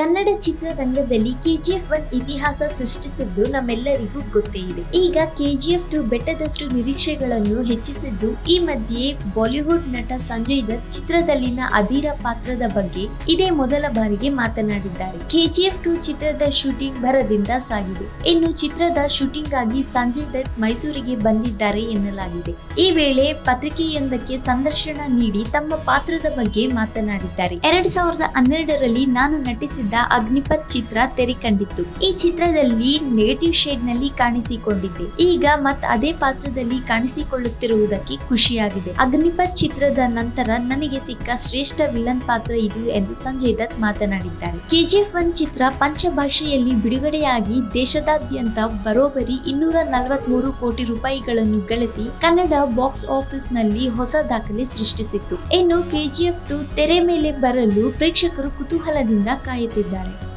ಕನ್ನಡ ಚಿತ್ರರಂಗದಲ್ಲಿ KGF one ಇತಿಹಾಸ ಸೃಷ್ಟಿಸಿದ್ದು ನಮ್ಮೆಲ್ಲರಿಗೂ ಗೊತ್ತೇ ಇದೆ ಈಗ ಕೆಜಿಎಫ್ ಟು ಬೆಟ್ಟದಷ್ಟು ನಿರೀಕ್ಷೆಗಳನ್ನು ಹೆಚ್ಚಿಸಿದ್ದು ಈ ಮಧ್ಯೆ ಬಾಲಿವುಡ್ ನಟ ಸಂಜಯ್ ದತ್ ಚಿತ್ರದಲ್ಲಿನ ಅಧೀರ ಪಾತ್ರದ ಬಗ್ಗೆ ಇದೇ ಮೊದಲ ಬಾರಿಗೆ ಮಾತನಾಡಿದ್ದಾರೆ ಕೆಜಿಎಫ್ ಟು ಚಿತ್ರದ ಶೂಟಿಂಗ್ ಭರದಿಂದ ಸಾಗಿದೆ ಇನ್ನು ಚಿತ್ರದ ಶೂಟಿಂಗ್ ಆಗಿ ಸಂಜಯ್ ದತ್ ಮೈಸೂರಿಗೆ ಬಂದಿದ್ದಾರೆ ಎನ್ನಲಾಗಿದೆ ಈ ವೇಳೆ ಪತ್ರಿಕೆಯೊಂದಕ್ಕೆ ಸಂದರ್ಶನ ನೀಡಿ ತಮ್ಮ ಪಾತ್ರದ ಬಗ್ಗೆ ಮಾತನಾಡಿದ್ದಾರೆ ಎರಡ್ ಸಾವಿರದ ಹನ್ನೆರಡರಲ್ಲಿ ನಾನು ನಟಿಸಿದ್ದ ಅಗ್ನಿಪಥ್ ಚಿತ್ರ ತೆರೆ ಕಂಡಿತ್ತು ಈ ಚಿತ್ರದಲ್ಲಿ ನೆಗೆಟಿವ್ ಶೇಡ್ ನಲ್ಲಿ ಕಾಣಿಸಿಕೊಂಡಿದ್ದೆ ಈಗ ಮತ್ ಅದೇ ಪಾತ್ರದಲ್ಲಿ ಕಾಣಿಸಿಕೊಳ್ಳುತ್ತಿರುವುದಕ್ಕೆ ಖುಷಿಯಾಗಿದೆ ಅಗ್ನಿಪಥ್ ಚಿತ್ರದ ನಂತರ ನನಗೆ ಸಿಕ್ಕ ಶ್ರೇಷ್ಠ ವಿಲನ್ ಪಾತ್ರ ಇದು ಎಂದು ಸಂಜಯ್ ದತ್ ಮಾತನಾಡಿದ್ದಾರೆ ಕೆಜಿಎಫ್ ಒನ್ ಚಿತ್ರ ಪಂಚಭಾಷೆಯಲ್ಲಿ ಬಿಡುಗಡೆಯಾಗಿ ದೇಶದಾದ್ಯಂತ ಬರೋಬ್ಬರಿ ಇನ್ನೂರ ನಲವತ್ಮೂರು ಕೋಟಿ ರೂಪಾಯಿಗಳನ್ನು ಗಳಿಸಿ ಕನ್ನಡ ಬಾಕ್ಸ್ ಆಫೀಸ್ ನಲ್ಲಿ ಹೊಸ ದಾಖಲೆ ಸೃಷ್ಟಿಸಿತ್ತು ಇನ್ನು ಕೆಜಿಎಫ್ ಟು ತೆರೆ ಮೇಲೆ ಬರಲು ಪ್ರೇಕ್ಷಕರು ಕುತೂಹಲದಿಂದ ಕಾಯುತ್ತಿದ್ದಾರೆ